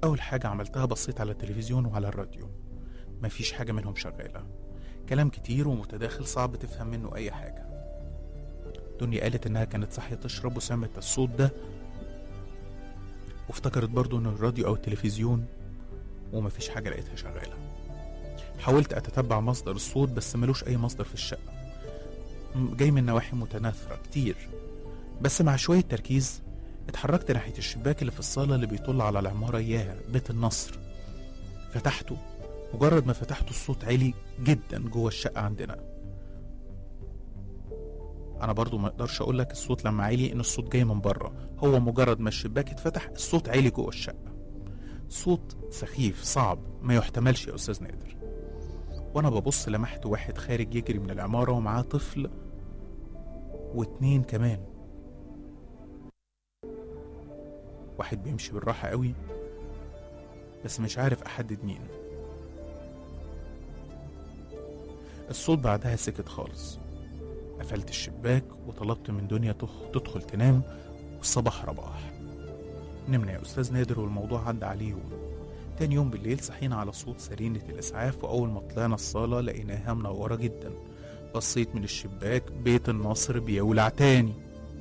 أول حاجة عملتها بصيت على التلفزيون وعلى الراديو مفيش حاجة منهم شغالة كلام كتير ومتداخل صعب تفهم منه أي حاجة دنيا قالت إنها كانت صاحية تشرب وسمعت الصوت ده وافتكرت برضو إن الراديو أو التلفزيون ومفيش حاجة لقيتها شغالة حاولت أتتبع مصدر الصوت بس ملوش أي مصدر في الشقة م- جاي من نواحي متناثرة كتير بس مع شوية تركيز اتحركت ناحية الشباك اللي في الصالة اللي بيطل على العمارة إياها بيت النصر فتحته مجرد ما فتحته الصوت عالي جدا جوه الشقة عندنا أنا برضو ما أقدرش أقول لك الصوت لما عالي إن الصوت جاي من بره هو مجرد ما الشباك اتفتح الصوت عالي جوه الشقة صوت سخيف صعب ما يحتملش يا أستاذ نادر وأنا ببص لمحت واحد خارج يجري من العمارة ومعاه طفل واتنين كمان واحد بيمشي بالراحة قوي بس مش عارف أحدد مين الصوت بعدها سكت خالص قفلت الشباك وطلبت من دنيا تخ- تدخل تنام والصباح رباح نمنا يا أستاذ نادر والموضوع عدى عليه يوم تاني يوم بالليل صحينا على صوت سرينة الإسعاف وأول ما طلعنا الصالة لقيناها منورة جدا بصيت من الشباك بيت النصر بيولع تاني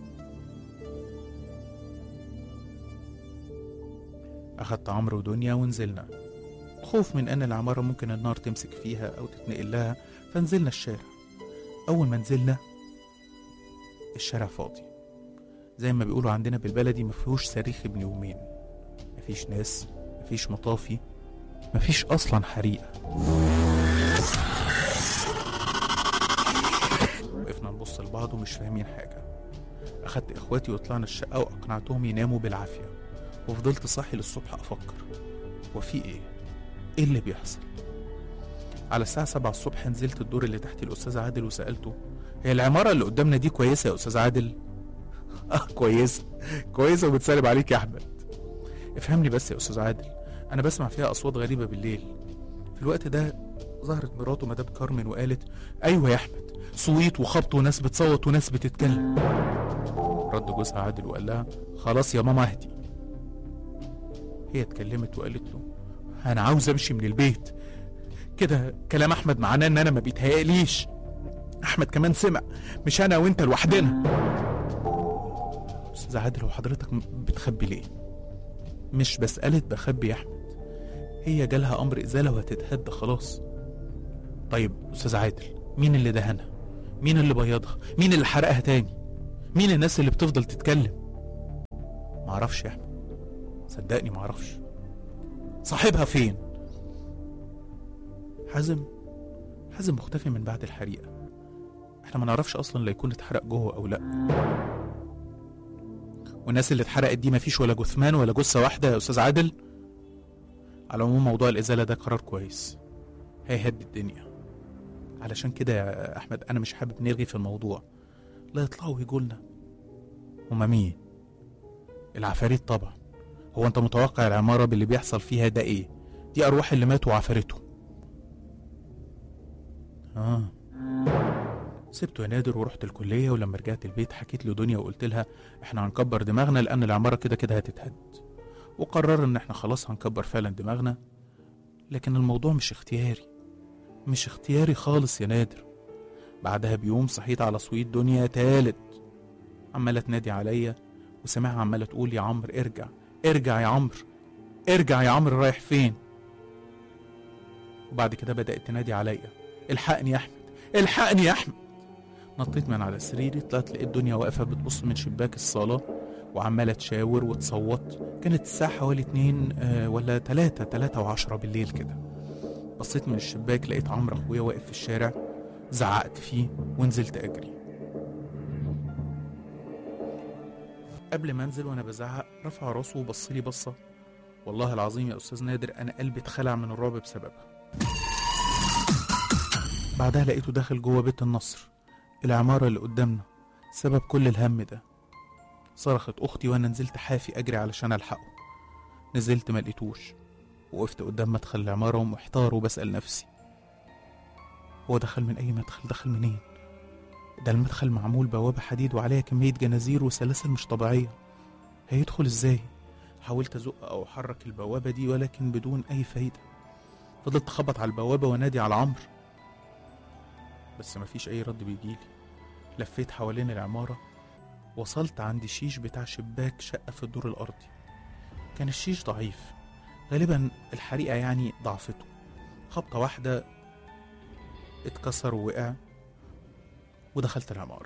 أخدت عمرو ودنيا ونزلنا خوف من أن العمارة ممكن النار تمسك فيها أو تتنقل لها فنزلنا الشارع أول ما نزلنا الشارع فاضي زي ما بيقولوا عندنا بالبلدي مفيهوش صريخ ابن يومين مفيش ناس مفيش مطافي مفيش أصلا حريقة وقفنا نبص لبعض ومش فاهمين حاجة أخدت إخواتي وطلعنا الشقة وأقنعتهم يناموا بالعافية وفضلت صاحي للصبح أفكر وفي إيه؟ إيه اللي بيحصل؟ على الساعة سبعة الصبح نزلت الدور اللي تحت الأستاذ عادل وسألته هي العمارة اللي قدامنا دي كويسة يا أستاذ عادل؟ آه كويسة كويسة وبتسلم عليك يا أحمد افهمني بس يا أستاذ عادل أنا بسمع فيها أصوات غريبة بالليل في الوقت ده ظهرت مراته مدام كارمن وقالت أيوة يا أحمد صويت وخبط وناس بتصوت وناس بتتكلم رد جوزها عادل وقال لها خلاص يا ماما اهدي هي اتكلمت وقالت له انا عاوز امشي من البيت كده كلام احمد معناه ان انا ما بيتهيأليش احمد كمان سمع مش انا وانت لوحدنا استاذ عادل وحضرتك م- بتخبي ليه مش بسألة بخبي يا احمد هي جالها امر ازاله وهتتهد خلاص طيب استاذ عادل مين اللي دهنها مين اللي بيضها مين اللي حرقها تاني مين الناس اللي بتفضل تتكلم معرفش يا احمد صدقني معرفش صاحبها فين حازم حازم مختفي من بعد الحريقة احنا ما نعرفش اصلا لا يكون اتحرق جوه او لا والناس اللي اتحرقت دي مفيش ولا جثمان ولا جثة واحدة يا استاذ عادل على العموم موضوع الازالة ده قرار كويس هيهدي الدنيا علشان كده يا احمد انا مش حابب نرغي في الموضوع لا يطلعوا ويجولنا هما مين العفاريت طبعا هو انت متوقع العمارة باللي بيحصل فيها ده ايه دي ارواح اللي ماتوا وعفرتهم اه سبته يا نادر ورحت الكلية ولما رجعت البيت حكيت لدنيا وقلت لها احنا هنكبر دماغنا لان العمارة كده كده هتتهد وقرر ان احنا خلاص هنكبر فعلا دماغنا لكن الموضوع مش اختياري مش اختياري خالص يا نادر بعدها بيوم صحيت على صويت دنيا تالت عمالة تنادي عليا وسمعها عمالة تقول يا عمرو ارجع ارجع يا عمرو ارجع يا عمرو رايح فين وبعد كده بدأت تنادي عليا الحقني يا احمد الحقني يا احمد نطيت من على سريري طلعت لقيت دنيا واقفة بتبص من شباك الصالة وعمالة تشاور وتصوت كانت الساعة حوالي اتنين آه ولا تلاتة تلاتة وعشرة بالليل كده بصيت من الشباك لقيت عمرو اخويا واقف في الشارع زعقت فيه ونزلت اجري قبل ما انزل وانا بزعق رفع راسه وبص لي بصه والله العظيم يا استاذ نادر انا قلبي اتخلع من الرعب بسببها بعدها لقيته داخل جوه بيت النصر العماره اللي قدامنا سبب كل الهم ده صرخت اختي وانا نزلت حافي اجري علشان الحقه نزلت ما لقيتوش وقفت قدام مدخل العماره ومحتار وبسال نفسي هو دخل من اي مدخل دخل منين ده المدخل معمول بوابة حديد وعليها كمية جنازير وسلاسل مش طبيعية هيدخل ازاي حاولت ازق او احرك البوابه دي ولكن بدون اي فايده فضلت اخبط على البوابه وانادي على عمرو بس مفيش اي رد بيجيلي لفيت حوالين العماره وصلت عند شيش بتاع شباك شقه في الدور الارضي كان الشيش ضعيف غالبا الحريقه يعني ضعفته خبطه واحده اتكسر ووقع ودخلت العماره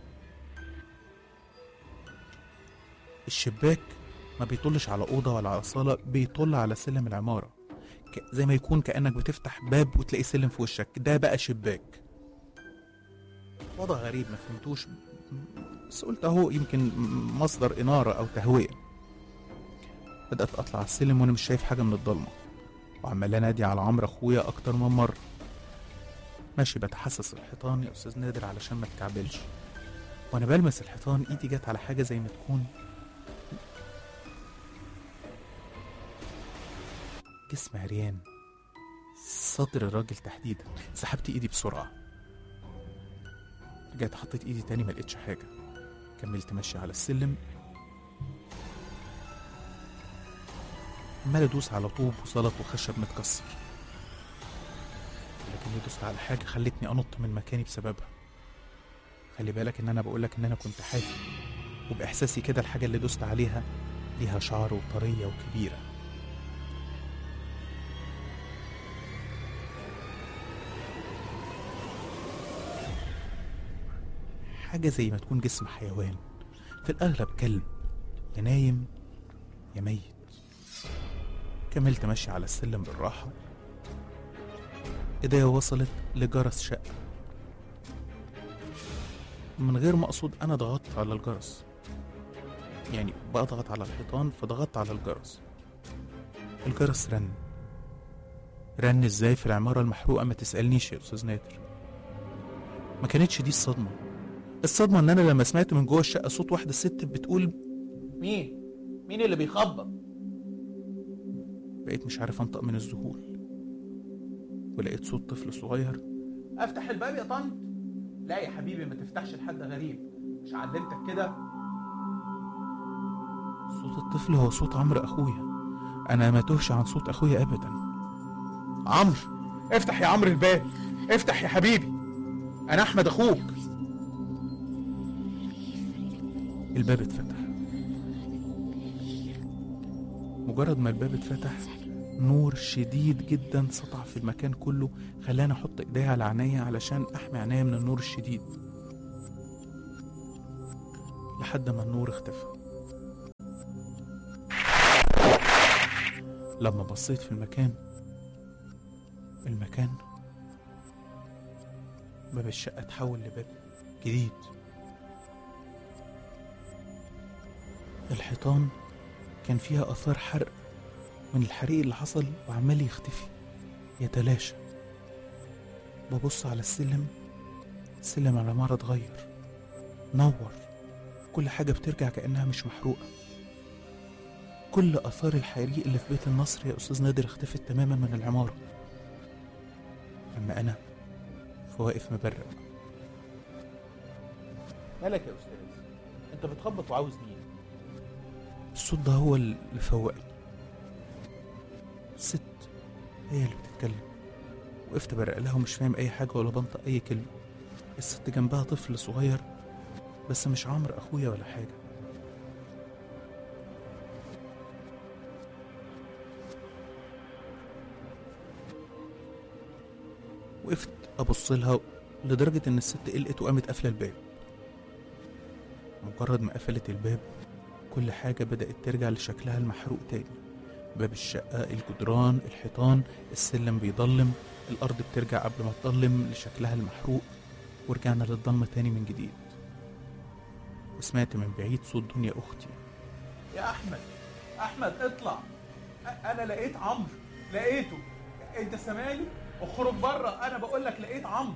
الشباك ما بيطلش على أوضة ولا على صالة بيطل على سلم العمارة ك- زي ما يكون كأنك بتفتح باب وتلاقي سلم في وشك ده بقى شباك وضع غريب ما فهمتوش بس قلت اهو يمكن مصدر إنارة أو تهوية بدأت أطلع على السلم وأنا مش شايف حاجة من الضلمة وعمال أنادي على عمرو أخويا أكتر من مرة ماشي بتحسس الحيطان يا أستاذ نادر علشان ما تكعبلش وأنا بلمس الحيطان إيدي جت على حاجة زي ما تكون جسم عريان صدر الراجل تحديدا سحبت ايدي بسرعة رجعت حطيت ايدي تاني ما لقيتش حاجة كملت ماشي على السلم عمال ادوس على طوب وزلط وخشب متكسر لكني دوست على حاجة خلتني انط من مكاني بسببها خلي بالك ان انا بقولك ان انا كنت حافي وباحساسي كده الحاجة اللي دوست عليها ليها شعر وطرية وكبيرة حاجة زي ما تكون جسم حيوان في الأغلب كلب يا نايم يا ميت كملت ماشي على السلم بالراحة ايديا وصلت لجرس شقة من غير ما أقصد أنا ضغطت على الجرس يعني بضغط على الحيطان فضغطت على الجرس الجرس رن رن ازاي في العمارة المحروقة ما تسألنيش يا أستاذ نادر ما كانتش دي الصدمة الصدمة إن أنا لما سمعت من جوه الشقة صوت واحدة ست بتقول مين؟ مين اللي بيخبط؟ بقيت مش عارف أنطق من الذهول ولقيت صوت طفل صغير افتح الباب يا طنط لا يا حبيبي ما تفتحش لحد غريب مش علمتك كده صوت الطفل هو صوت عمرو أخويا أنا ما تهش عن صوت أخويا أبدا عمرو افتح يا عمرو الباب افتح يا حبيبي انا احمد اخوك الباب اتفتح مجرد ما الباب اتفتح نور شديد جدا سطع في المكان كله خلاني احط ايديا على عينيا علشان احمي عينيا من النور الشديد لحد ما النور اختفى لما بصيت في المكان المكان باب الشقة اتحول لباب جديد الحيطان كان فيها آثار حرق من الحريق اللي حصل وعمال يختفي يتلاشى ببص على السلم سلم العمارة اتغير نور كل حاجة بترجع كأنها مش محروقة كل آثار الحريق اللي في بيت النصر يا أستاذ نادر اختفت تماما من العمارة أما أنا فواقف مبرق مالك يا استاذ انت بتخبط وعاوز مين الصوت ده هو اللي فوقني ست هي اللي بتتكلم وقفت برق لها ومش فاهم اي حاجه ولا بنطق اي كلمه الست جنبها طفل صغير بس مش عمرو اخويا ولا حاجه وقفت ابص لها لدرجه ان الست قلقت وقامت قافله الباب مجرد ما قفلت الباب كل حاجة بدأت ترجع لشكلها المحروق تاني باب الشقة الجدران الحيطان السلم بيضلم الأرض بترجع قبل ما تضلم لشكلها المحروق ورجعنا للضلمة تاني من جديد وسمعت من بعيد صوت دنيا أختي يا احمد احمد اطلع أ- انا لقيت عمرو لقيته انت سامعني اخرج بره انا بقول لك لقيت عمرو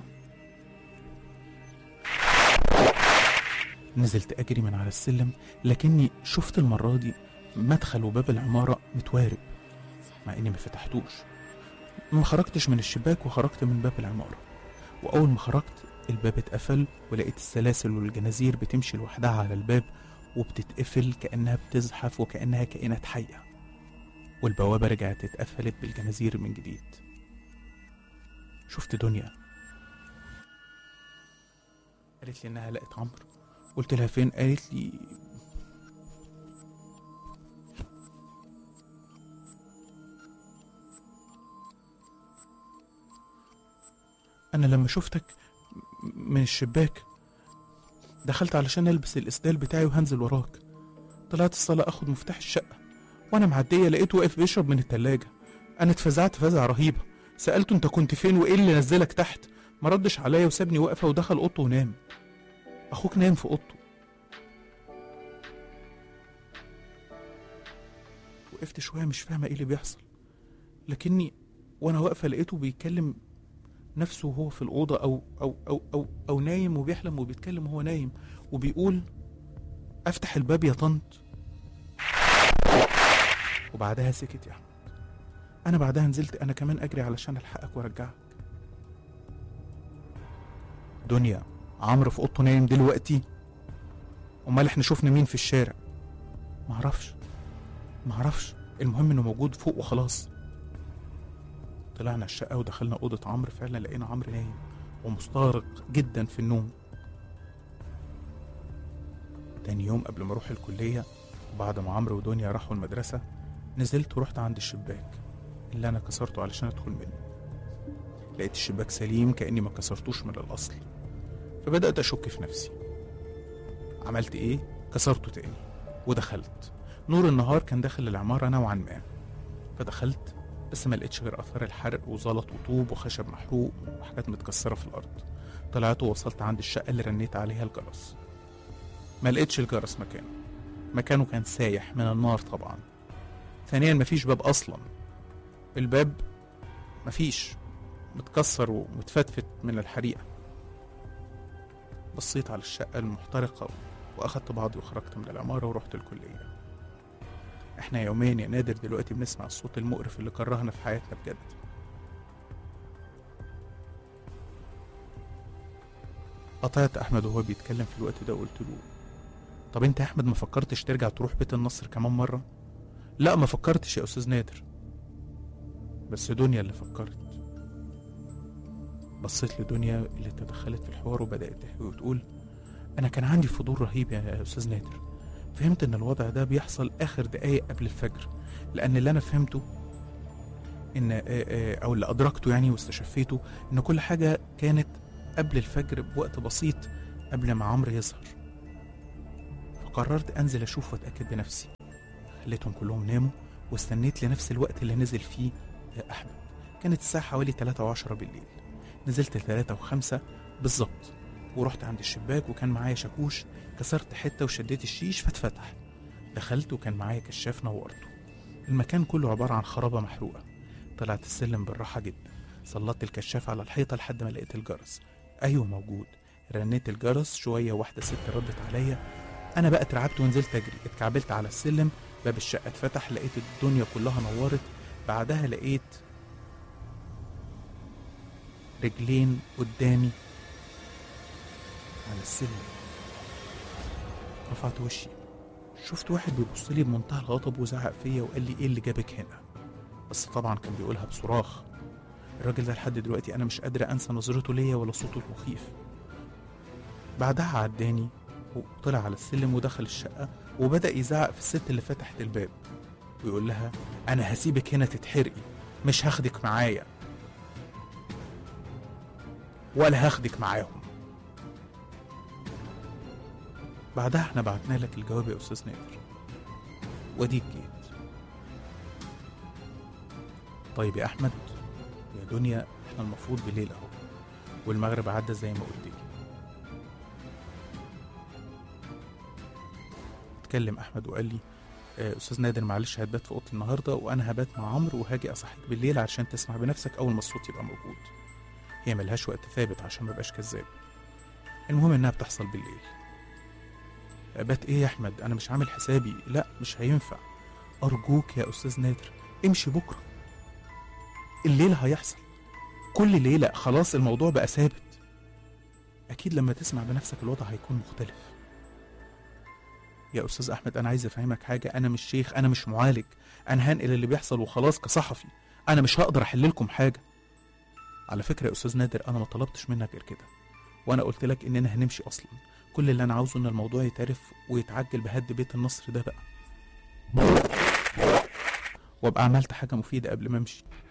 نزلت أجري من على السلم لكني شفت المرة دي مدخل وباب العمارة متوارب مع إني ما فتحتوش ما خرجتش من الشباك وخرجت من باب العمارة وأول ما خرجت الباب اتقفل ولقيت السلاسل والجنازير بتمشي لوحدها على الباب وبتتقفل كأنها بتزحف وكأنها كائنات حية والبوابة رجعت اتقفلت بالجنازير من جديد شفت دنيا قالت لي انها لقت عمرو قلت لها فين قالت لي انا لما شفتك من الشباك دخلت علشان البس الاسدال بتاعي وهنزل وراك طلعت الصالة اخد مفتاح الشقة وانا معدية لقيته واقف بيشرب من التلاجة انا اتفزعت فزعة رهيبة سألته انت كنت فين وايه اللي نزلك تحت ما ردش عليا وسابني واقفة ودخل اوضته ونام اخوك نام في اوضته وقفت شوية مش فاهمة ايه اللي بيحصل لكني وانا واقفة لقيته بيكلم نفسه وهو في الأوضة أو أو أو أو, أو نايم وبيحلم وبيتكلم وهو نايم وبيقول أفتح الباب يا طنط وبعدها سكت يا أحمد أنا بعدها نزلت أنا كمان أجري علشان ألحقك وأرجعك دنيا عمرو في أوضته نايم دلوقتي أمال إحنا شفنا مين في الشارع معرفش معرفش المهم إنه موجود فوق وخلاص طلعنا الشقة ودخلنا أوضة عمرو فعلا لقينا عمرو نايم ومستغرق جدا في النوم تاني يوم قبل ما أروح الكلية وبعد ما عمرو ودنيا راحوا المدرسة نزلت ورحت عند الشباك اللي أنا كسرته علشان أدخل منه لقيت الشباك سليم كأني ما كسرتوش من الأصل فبدأت أشك في نفسي عملت إيه؟ كسرته تاني ودخلت نور النهار كان داخل العمارة نوعا ما فدخلت بس ما لقيتش غير اثار الحرق وزلط وطوب وخشب محروق وحاجات متكسره في الارض طلعت ووصلت عند الشقه اللي رنيت عليها الجرس ما لقيتش الجرس مكانه مكانه كان سايح من النار طبعا ثانيا مفيش باب اصلا الباب مفيش متكسر ومتفتفت من الحريقه بصيت على الشقه المحترقه واخدت بعضي وخرجت من العماره ورحت الكليه احنا يوميا يا نادر دلوقتي بنسمع الصوت المقرف اللي كرهنا في حياتنا بجد قطعت احمد وهو بيتكلم في الوقت ده وقلت له طب انت يا احمد ما فكرتش ترجع تروح بيت النصر كمان مره لا ما فكرتش يا استاذ نادر بس دنيا اللي فكرت بصيت لدنيا اللي تدخلت في الحوار وبدات تحكي وتقول انا كان عندي فضول رهيب يا استاذ نادر فهمت ان الوضع ده بيحصل اخر دقايق قبل الفجر لان اللي انا فهمته ان آه، آه، او اللي ادركته يعني واستشفيته ان كل حاجه كانت قبل الفجر بوقت بسيط قبل ما عمرو يظهر فقررت انزل اشوف واتاكد بنفسي خليتهم كلهم ناموا واستنيت لنفس الوقت اللي نزل فيه آه، احمد كانت الساعه حوالي 3 و10 بالليل نزلت 3 و5 بالظبط ورحت عند الشباك وكان معايا شاكوش كسرت حته وشديت الشيش فاتفتح دخلت وكان معايا كشاف نورته المكان كله عباره عن خرابه محروقه طلعت السلم بالراحه جدا سلطت الكشاف على الحيطه لحد ما لقيت الجرس ايوه موجود رنيت الجرس شويه واحده ست ردت عليا انا بقى اترعبت ونزلت اجري اتكعبلت على السلم باب الشقه اتفتح لقيت الدنيا كلها نورت بعدها لقيت رجلين قدامي على السلم رفعت وشي شفت واحد بيبص لي بمنتهى الغضب وزعق فيا وقال لي ايه اللي جابك هنا بس طبعا كان بيقولها بصراخ الراجل ده لحد دلوقتي انا مش قادر انسى نظرته ليا ولا صوته المخيف بعدها عداني وطلع على السلم ودخل الشقة وبدأ يزعق في الست اللي فتحت الباب ويقول لها أنا هسيبك هنا تتحرقي مش هاخدك معايا ولا هاخدك معاهم بعدها احنا بعتنا لك الجواب يا استاذ نادر واديك جيت طيب يا احمد يا دنيا احنا المفروض بالليل اهو والمغرب عدى زي ما قلت لي اتكلم احمد وقال لي آه، استاذ نادر معلش هتبات في اوضتي النهارده وانا هبات مع عمرو وهاجي اصحيك بالليل عشان تسمع بنفسك اول ما الصوت يبقى موجود هي ملهاش وقت ثابت عشان ما بقاش كذاب المهم انها بتحصل بالليل بات ايه يا احمد انا مش عامل حسابي لا مش هينفع ارجوك يا استاذ نادر امشي بكره الليل هيحصل كل ليله خلاص الموضوع بقى ثابت اكيد لما تسمع بنفسك الوضع هيكون مختلف يا استاذ احمد انا عايز افهمك حاجه انا مش شيخ انا مش معالج انا هنقل اللي بيحصل وخلاص كصحفي انا مش هقدر احل لكم حاجه على فكره يا استاذ نادر انا ما طلبتش منك غير كده وانا قلت لك اننا هنمشي اصلا كل اللي انا عاوزه ان الموضوع يتعرف ويتعجل بهد بيت النصر ده بقى وابقى عملت حاجه مفيده قبل ما امشي